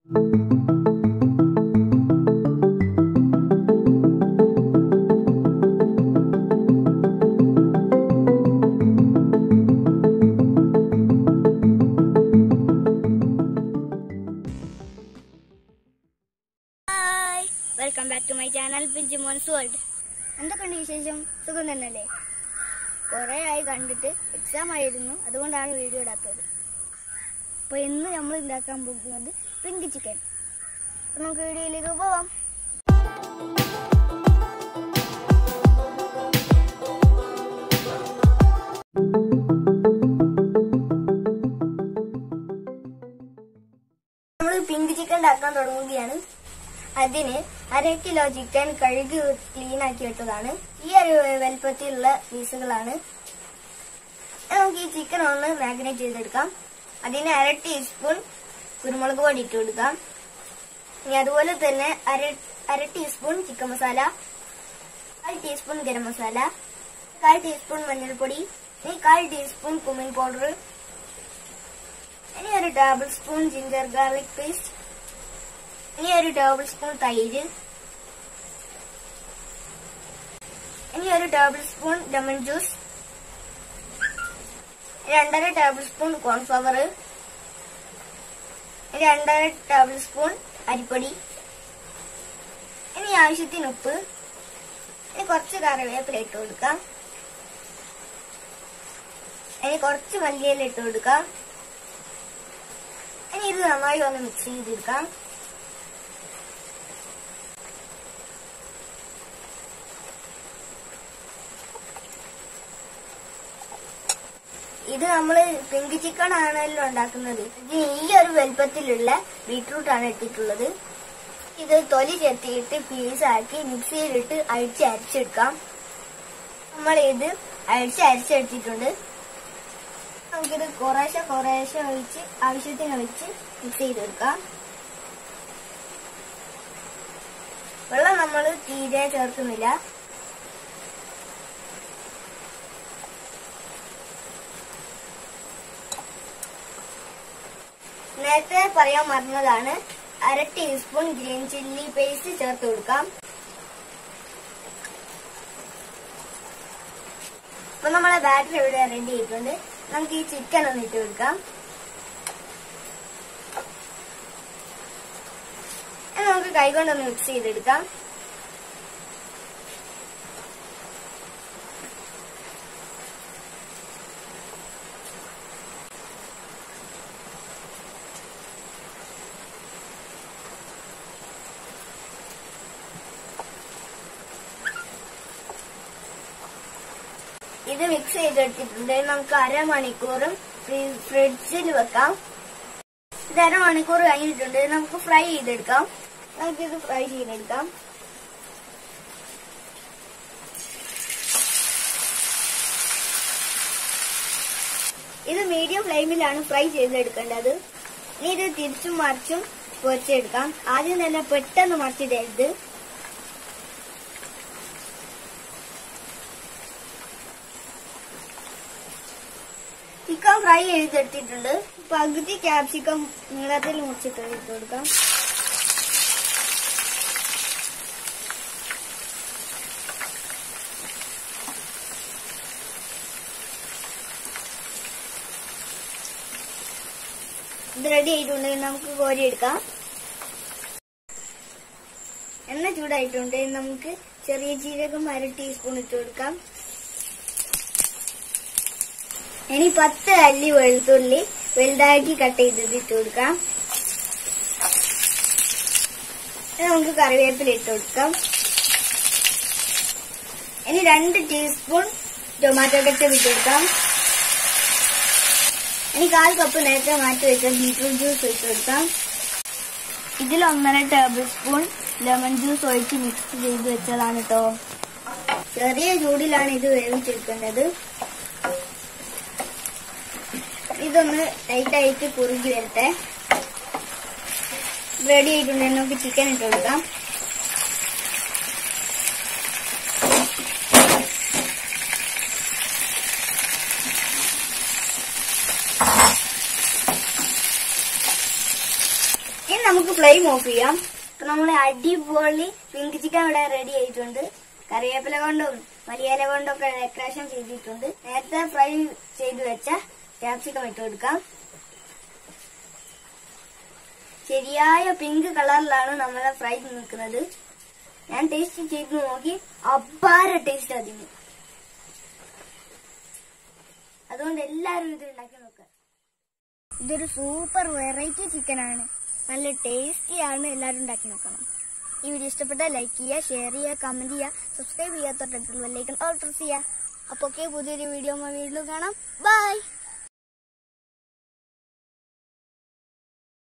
hi welcome back to my channel Pinchu മോൻസ് world എന്തൊക്കെയുണ്ട് വിശേഷം സുഖം തന്നെയല്ലേ കുറേ ആയി കണ്ടിട്ട് എക്സാം ആയിരുന്നു അതുകൊണ്ടാണ് വീഡിയോ ഇടാത്തത് അപ്പോൾ ഇന്ന് നമ്മൾ ഉണ്ടാക്കാൻ പോകുന്നത് പിങ്ക് ചിക്കൻ അപ്പോൾ നമുക്ക് വീഡിയോയിലേക്ക് പോവാം നമ്മൾ പിങ്ക് ചിക്കൻ ഉണ്ടാക്കാൻ തുടങ്ങുകയാണ് അതിന് അര കിലോ ചിക്കൻ കഴുകി ക്ലീൻ ആക്കി വെച്ചതാണ് ഈ ഒരു വലുപ്പത്തിലുള്ള പീസുകളാണ് നമുക്ക് ഈ ചിക്കൻ ഒന്ന് മാഗ്നേറ്റ് ചെയ്തെടുക്കാം അതിന് അര ടീസ്പൂൺ കുരുമുളക് പൊടി ഇട്ട് കൊടുക്കാം ഇനി അതുപോലെ തന്നെ അര അര ടീസ്പൂൺ ചിക്കൻ മസാല കാൽ ടീസ്പൂൺ ഗരം മസാല കാൽ ടീസ്പൂൺ മഞ്ഞൾപ്പൊടി ഇനി കാൽ ടീസ്പൂൺ കുമിൻ പൗഡർ ഇനി ഒരു tablespoon ginger garlic paste ഇനി ഒരു ടേബിൾ സ്പൂൺ തൈര് ഇനി ഒരു ടേബിൾ സ്പൂൺ ലെമൺ ജ്യൂസ് രണ്ടര ടേബിൾ സ്പൂൺ കോൺഫ്ലവർ രണ്ടര ടേബിൾ സ്പൂൺ അരിപ്പൊടി ഇനി ആവശ്യത്തിന് ഉപ്പ് ഇനി കുറച്ച് കറിവേപ്പില ഇട്ട് കൊടുക്കാം ഇനി കുറച്ച് മല്ലിയില ഇട്ട് കൊടുക്കാം ഇനി ഇത് നന്നായി ഒന്ന് മിക്സ് ചെയ്തെടുക്കാം ഇത് നമ്മൾ പിങ്ക് ചിക്കൻ ആണല്ലോ ഉണ്ടാക്കുന്നത് ഇതിന് ഈ ഒരു വലുപ്പത്തിലുള്ള ബീട്രൂട്ട് ആണ് ഇട്ടിട്ടുള്ളത് ഇത് തൊലി ചെത്തിയിട്ട് പീസാക്കി മിക്സിയിലിട്ട് അഴിച്ച് അരച്ചെടുക്കാം നമ്മൾ ഇത് അഴിച്ച് അരച്ചെടുത്തിട്ടുണ്ട് നമുക്കിത് കുറേശ്ശെ കുറേശ്ശെ ഒഴിച്ച് ആവശ്യത്തിന് ഒഴിച്ച് മിക്സ് ചെയ്തെടുക്കാം വെള്ളം നമ്മൾ തീരെ ചേർക്കുന്നില്ല നേരത്തെ പറയാൻ മറന്നതാണ് അര ടീസ്പൂൺ ഗ്രീൻ ചില്ലി പേസ്റ്റ് ചേർത്ത് കൊടുക്കാം അപ്പൊ നമ്മളെ ബാറ്ററി ഇവിടെ റെഡി ആയിട്ടുണ്ട് നമുക്ക് ഈ ചിക്കൻ ഒന്ന് ഇട്ട് കൊടുക്കാം ഇനി നമുക്ക് കൈകൊണ്ടൊന്ന് മിക്സ് ചെയ്തെടുക്കാം ഇത് മിക്സ് ചെയ്തെടുത്തിട്ടുണ്ട് നമുക്ക് അരമണിക്കൂറും ഫ്രീ- ഫ്രിഡ്ജിൽ വെക്കാം ഇത് അരമണിക്കൂർ കഴിഞ്ഞിട്ടുണ്ട് നമുക്ക് ഫ്രൈ ചെയ്തെടുക്കാം നമുക്കിത് ഫ്രൈ ചെയ്തെടുക്കാം ഇത് മീഡിയം ഫ്ലെയിമിലാണ് ഫ്രൈ ചെയ്തെടുക്കേണ്ടത് ഇനി ഇത് തിരിച്ചും മറിച്ചും പൊരിച്ചെടുക്കാം ആദ്യം തന്നെ പെട്ടെന്ന് മറിച്ചിടരുത് ചിക്കൻ ഫ്രൈ ചെയ്തെടുത്തിട്ടുണ്ട് പകുതി ക്യാപ്സിക്കം നീളത്തിൽ മുറിച്ചിട്ട് ഇട്ട് കൊടുക്കാം ഇത് റെഡി ആയിട്ടുണ്ട് നമുക്ക് കോരി എടുക്കാം എണ്ണ ചൂടായിട്ടുണ്ട് നമുക്ക് ചെറിയ ജീരകം അര ടീസ്പൂൺ ഇട്ട് കൊടുക്കാം ഇനി പത്ത് അല്ലി വെളുത്തുള്ളി വലുതാക്കി കട്ട് ചെയ്തത് ഇട്ട് കൊടുക്കാം ഇനി നമുക്ക് കറിവേപ്പില ഇട്ട് കൊടുക്കാം ഇനി രണ്ട് ടീസ്പൂൺ ടൊമാറ്റോ കെച്ചപ്പ് ഇട്ട് കൊടുക്കാം ഇനി കാൽ കപ്പ് നേരത്തെ മാറ്റി വെച്ച ബീട്രൂട്ട് ജ്യൂസ് ഇട്ട് കൊടുക്കാം ഇതിൽ ഒന്നര ടേബിൾ സ്പൂൺ ലെമൺ ജ്യൂസ് ഒഴിച്ച് മിക്സ് ചെയ്ത് വെച്ചതാണ് കേട്ടോ ചെറിയ ചൂടിലാണ് ഇത് വേവിച്ചെടുക്കേണ്ടത് ഇതൊന്ന് ലൈറ്റായിട്ട് കുറുകി വരട്ടെ റെഡി ആയിട്ടുണ്ടെങ്കിൽ നമുക്ക് ചിക്കൻ ഇട്ട് കൊടുക്കാം നമുക്ക് ഫ്ലെയിം ഓഫ് ചെയ്യാം ഇപ്പൊ നമ്മളെ അടിപൊളി പിങ്ക് ചിക്കൻ ഇവിടെ റെഡി ആയിട്ടുണ്ട് കറിവേപ്പില കൊണ്ടും മലിയില കൊണ്ടും ഒക്കെ ഡെക്കറേഷൻ ചെയ്തിട്ടുണ്ട് നേരത്തെ ഫ്രൈ ചെയ്ത് വെച്ച ക്യാപ്സിക്കം ഇട്ട് കൊടുക്കാം ശരിയായ പിങ്ക് കളറിലാണ് നമ്മളെ ഫ്രൈ നിൽക്കുന്നത് ഞാൻ ടേസ്റ്റ് ചെയ്ത് നോക്കി അപ്പാര ടേസ്റ്റ് അതിന് അതുകൊണ്ട് എല്ലാവരും ഇത് ഉണ്ടാക്കി നോക്കുക ഇതൊരു സൂപ്പർ വെറൈറ്റി ചിക്കൻ ആണ് നല്ല ടേസ്റ്റി ആണ് എല്ലാവരും ഉണ്ടാക്കി നോക്കണം ഈ വീഡിയോ ഇഷ്ടപ്പെട്ടാൽ ലൈക്ക് ചെയ്യുക ഷെയർ ചെയ്യുക കമന്റ് ചെയ്യുക സബ്സ്ക്രൈബ് ചെയ്യുക തൊട്ടടുത്തുള്ള ബെല്ലൈക്കൺ ഓൾ പ്രസ് ചെയ്യുക അപ്പോൾ ഓക്കെ പുതിയൊരു വീഡിയോ വീണ്ടും കാണാം ബൈ